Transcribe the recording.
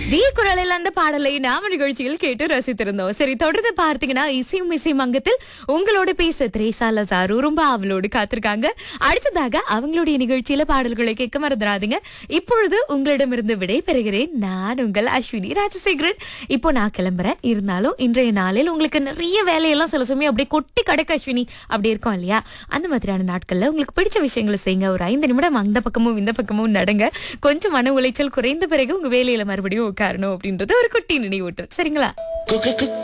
தீ குரலில் அந்த பாடலை நாம நிகழ்ச்சியில் கேட்டு ரசித்திருந்தோம் சரி தொடர்ந்து பார்த்தீங்கன்னா இசையும் இசை மங்கத்தில் உங்களோட பேச திரேசா லசாரு ரொம்ப அவளோடு காத்திருக்காங்க அடுத்ததாக அவங்களுடைய நிகழ்ச்சியில பாடல்களை கேட்க மறந்துடாதீங்க இப்பொழுது உங்களிடமிருந்து விடை பெறுகிறேன் நான் உங்கள் அஸ்வினி ராஜசேகரன் இப்போ நான் கிளம்புறேன் இருந்தாலும் இன்றைய நாளில் உங்களுக்கு நிறைய வேலையெல்லாம் சில சமயம் அப்படியே கொட்டி கடக்க அஸ்வினி அப்படி இருக்கும் இல்லையா அந்த மாதிரியான நாட்கள்ல உங்களுக்கு பிடிச்ச விஷயங்களை செய்யுங்க ஒரு ஐந்து நிமிடம் அந்த பக்கமும் இந்த பக்கமும் நடங்க கொஞ்சம் மன உளைச்சல் குறைந்த பிறகு உங்க வேலையில மறுபடியும் உட்காரணும் அப்படின்றது ஒரு குட்டி நினைவூட்டல் சரிங்களா